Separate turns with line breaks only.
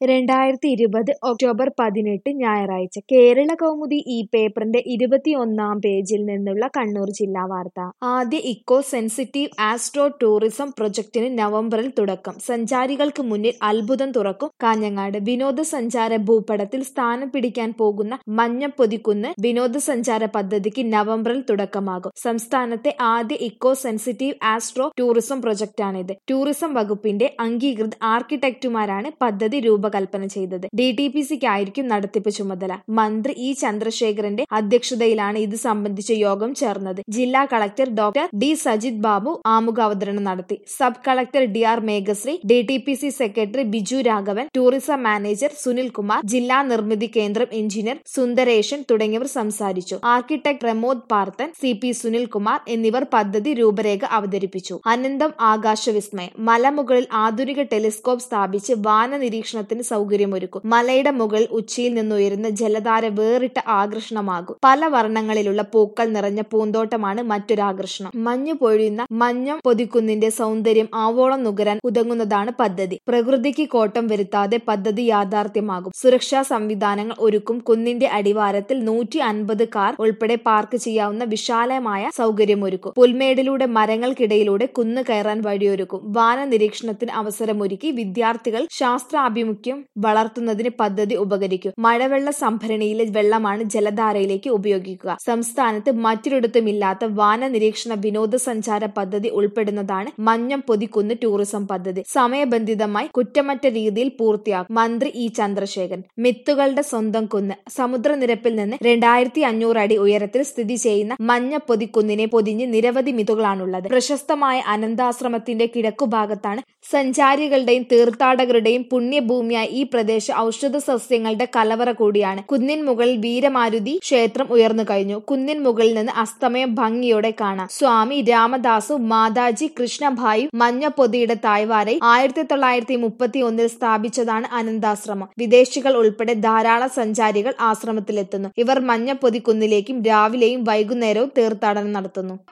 രണ്ടായിരത്തി ഇരുപത് ഒക്ടോബർ പതിനെട്ട് ഞായറാഴ്ച കേരള കൗമുദി ഈ പേപ്പറിന്റെ ഇരുപത്തിയൊന്നാം പേജിൽ നിന്നുള്ള കണ്ണൂർ ജില്ലാ വാർത്ത ആദ്യ ഇക്കോ സെൻസിറ്റീവ് ആസ്ട്രോ ടൂറിസം പ്രൊജക്ടിന് നവംബറിൽ തുടക്കം സഞ്ചാരികൾക്ക് മുന്നിൽ അത്ഭുതം തുറക്കും കാഞ്ഞങ്ങാട് വിനോദസഞ്ചാര ഭൂപടത്തിൽ സ്ഥാനം പിടിക്കാൻ പോകുന്ന മഞ്ഞപ്പൊതിക്കുന്ന് വിനോദസഞ്ചാര പദ്ധതിക്ക് നവംബറിൽ തുടക്കമാകും സംസ്ഥാനത്തെ ആദ്യ ഇക്കോ സെൻസിറ്റീവ് ആസ്ട്രോ ടൂറിസം പ്രൊജക്ടാണിത് ടൂറിസം വകുപ്പിന്റെ അംഗീകൃത ആർക്കിടെക്റ്റുമാരാണ് പദ്ധതി രൂപകൽപ്പന ചെയ്തത് ഡി ടി പി സിക്കായിരിക്കും നടത്തിപ്പ് ചുമതല മന്ത്രി ഇ ചന്ദ്രശേഖരന്റെ അധ്യക്ഷതയിലാണ് ഇത് സംബന്ധിച്ച യോഗം ചേർന്നത് ജില്ലാ collector doctor D Sajith Babu ആമുഖ അവതരണം നടത്തി sub collector D R Meghashree D T P C secretary Biju Raghavan tourism manager Sunil Kumar ജില്ലാ നിർമ്മിതി കേന്ദ്രം എഞ്ചിനീയർ സുന്ദരേശൻ തുടങ്ങിയവർ സംസാരിച്ചു architect Pramod Parthan C P Sunil Kumar എന്നിവർ പദ്ധതി രൂപരേഖ അവതരിപ്പിച്ചു അനന്തം ആകാശവിസ്മയം മലമുകളിൽ ആധുനിക ടെലിസ്കോപ്പ് സ്ഥാപിച്ച് വാന നിരീക്ഷണത്തിന് സൗകര്യമൊരുക്കും മലയുടെ മുകളിൽ ഉച്ചിയിൽ നിന്നുയരുന്ന ജലധാര വേറിട്ട ആകർഷണമാകും പല വർണ്ണങ്ങളിലുള്ള പൂക്കൾ നിറഞ്ഞ പൂന്തോട്ടമാണ് മറ്റൊരാകർഷണം മഞ്ഞു പൊഴിയുന്ന മഞ്ഞം പൊതിക്കുന്നിന്റെ സൗന്ദര്യം ആവോളം നുകരാൻ ഉതകുന്നതാണ് പദ്ധതി പ്രകൃതിക്ക് കോട്ടം വരുത്താതെ പദ്ധതി യാഥാർത്ഥ്യമാകും സുരക്ഷാ സംവിധാനങ്ങൾ ഒരുക്കും കുന്നിന്റെ അടിവാരത്തിൽ നൂറ്റി അൻപത് കാർ ഉൾപ്പെടെ പാർക്ക് ചെയ്യാവുന്ന വിശാലമായ സൗകര്യമൊരുക്കും പുൽമേടിലൂടെ മരങ്ങൾക്കിടയിലൂടെ കുന്ന് കയറാൻ വഴിയൊരുക്കും വാന നിരീക്ഷണത്തിന് അവസരമൊരുക്കി വിദ്യാർത്ഥികൾ ശാസ്ത്രാഭിമുഖ്യം വളർത്തുന്നതിന് പദ്ധതി ഉപകരിക്കും മഴവെള്ള സംഭരണിയിലെ വെള്ളമാണ് ജലധാരയിലേക്ക് ഉപയോഗിക്കുക സംസ്ഥാനത്ത് മറ്റൊരിടത്തുമില്ലാത്ത വാന നിരീക്ഷണ വിനോദസഞ്ചാര പദ്ധതി ഉൾപ്പെടുന്നതാണ് മഞ്ഞം പൊതിക്കുന്ന് ടൂറിസം പദ്ധതി സമയബന്ധിതമായി കുറ്റമറ്റ രീതിയിൽ പൂർത്തിയാക്കും മന്ത്രി ഇ ചന്ദ്രശേഖരൻ മിത്തുകളുടെ സ്വന്തം കുന്ന് സമുദ്രനിരപ്പിൽ നിന്ന് രണ്ടായിരത്തി അഞ്ഞൂറ് അടി ഉയരത്തിൽ സ്ഥിതി ചെയ്യുന്ന മഞ്ഞ പൊതിക്കുന്നിനെ പൊതിഞ്ഞ് നിരവധി മിത്തുകളാണുള്ളത് പ്രശസ്തമായ അനന്താശ്രമത്തിന്റെ കിഴക്കുഭാഗത്താണ് സഞ്ചാരികളുടെയും തീർത്ഥാടകരുടെയും പുണ്യഭൂമിയായ ഈ പ്രദേശം ഔഷധ സസ്യങ്ങളുടെ കലവറ കൂടിയാണ് കുന്നിൻ മുകളിൽ വീരമാരുതി ക്ഷേത്രം ഉയർന്നു കഴിഞ്ഞു കുന്നിൻ മുകളിൽ നിന്ന് അസ്തമയം ഭംഗിയോടെ കാണാം സ്വാമി രാമദാസു മാതാജി കൃഷ്ണഭായു മഞ്ഞപ്പൊതിയുടെ തായ്വാരയിൽ ആയിരത്തി തൊള്ളായിരത്തി മുപ്പത്തി ഒന്നിൽ സ്ഥാപിച്ചതാണ് അനന്താശ്രമം വിദേശികൾ ഉൾപ്പെടെ ധാരാളം സഞ്ചാരികൾ ആശ്രമത്തിലെത്തുന്നു ഇവർ മഞ്ഞപ്പൊതി കുന്നിലേക്കും രാവിലെയും വൈകുന്നേരവും തീർത്ഥാടനം നടത്തുന്നു